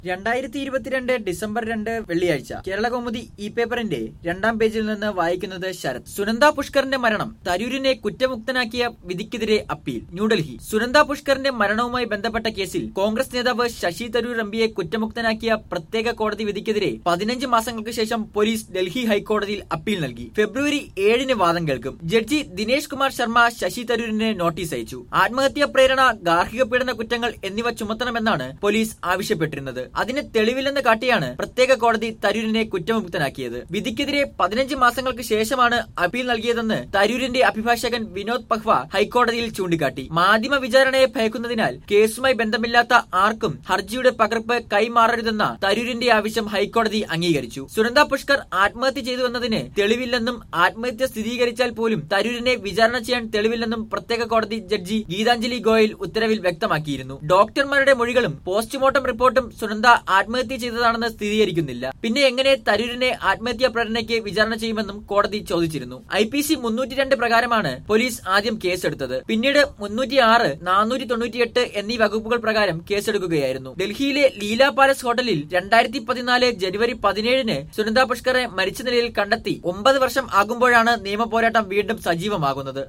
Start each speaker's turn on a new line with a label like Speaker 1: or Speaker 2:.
Speaker 1: രണ്ടായിരത്തി ഇരുപത്തിരണ്ട് ഡിസംബർ രണ്ട് വെള്ളിയാഴ്ച കേരള കൗമുദി ഇ പേപ്പറിന്റെ രണ്ടാം പേജിൽ നിന്ന് വായിക്കുന്നത് ശരത് സുനന്ദ പുഷ്കറിന്റെ മരണം തരൂരിനെ കുറ്റമുക്തനാക്കിയ വിധിക്കെതിരെ അപ്പീൽ ന്യൂഡൽഹി സുനന്ദ പുഷ്കറിന്റെ മരണവുമായി ബന്ധപ്പെട്ട കേസിൽ കോൺഗ്രസ് നേതാവ് ശശി തരൂർ എംപിയെ കുറ്റമുക്തനാക്കിയ പ്രത്യേക കോടതി വിധിക്കെതിരെ പതിനഞ്ച് മാസങ്ങൾക്ക് ശേഷം പോലീസ് ഡൽഹി ഹൈക്കോടതിയിൽ അപ്പീൽ നൽകി ഫെബ്രുവരി ഏഴിന് വാദം കേൾക്കും ജഡ്ജി ദിനേശ് കുമാർ ശർമ്മ ശശി തരൂരിന് നോട്ടീസ് അയച്ചു ആത്മഹത്യാ പ്രേരണ ഗാർഹിക പീഡന കുറ്റങ്ങൾ എന്നിവ ചുമത്തണമെന്നാണ് പോലീസ് ആവശ്യപ്പെട്ടിരുന്നത് അതിന് തെളിവില്ലെന്ന് കാട്ടിയാണ് പ്രത്യേക കോടതി തരൂരിനെ കുറ്റമുക്തനാക്കിയത് വിധിക്കെതിരെ പതിനഞ്ച് മാസങ്ങൾക്ക് ശേഷമാണ് അപ്പീൽ നൽകിയതെന്ന് തരൂരിന്റെ അഭിഭാഷകൻ വിനോദ് പഹ്വ ഹൈക്കോടതിയിൽ ചൂണ്ടിക്കാട്ടി മാധ്യമ വിചാരണയെ ഭയക്കുന്നതിനാൽ കേസുമായി ബന്ധമില്ലാത്ത ആർക്കും ഹർജിയുടെ പകർപ്പ് കൈമാറരുതെന്ന തരൂരിന്റെ ആവശ്യം ഹൈക്കോടതി അംഗീകരിച്ചു സുനന്ദ പുഷ്കർ ആത്മഹത്യ ചെയ്തുവെന്നതിന് തെളിവില്ലെന്നും ആത്മഹത്യ സ്ഥിരീകരിച്ചാൽ പോലും തരൂരിനെ വിചാരണ ചെയ്യാൻ തെളിവില്ലെന്നും പ്രത്യേക കോടതി ജഡ്ജി ഗീതാഞ്ജലി ഗോയൽ ഉത്തരവിൽ വ്യക്തമാക്കിയിരുന്നു ഡോക്ടർമാരുടെ മൊഴികളും പോസ്റ്റ്മോർട്ടം റിപ്പോർട്ടും സുനന്ദ ആത്മഹത്യ ചെയ്തതാണെന്ന് സ്ഥിരീകരിക്കുന്നില്ല പിന്നെ എങ്ങനെ തരൂരിനെ ആത്മഹത്യാ പ്രേരണയ്ക്ക് വിചാരണ ചെയ്യുമെന്നും കോടതി ചോദിച്ചിരുന്നു ഐ പി സി മുന്നൂറ്റി രണ്ട് പ്രകാരമാണ് പോലീസ് ആദ്യം കേസെടുത്തത് പിന്നീട് മുന്നൂറ്റി ആറ് നാനൂറ്റി തൊണ്ണൂറ്റിയെട്ട് എന്നീ വകുപ്പുകൾ പ്രകാരം കേസെടുക്കുകയായിരുന്നു ഡൽഹിയിലെ ലീല പാലസ് ഹോട്ടലിൽ രണ്ടായിരത്തി പതിനാല് ജനുവരി പതിനേഴിന് സുനന്ദ പുഷ്കറെ മരിച്ച നിലയിൽ കണ്ടെത്തി ഒമ്പത് വർഷം ആകുമ്പോഴാണ് നിയമപോരാട്ടം വീണ്ടും സജീവമാകുന്നത്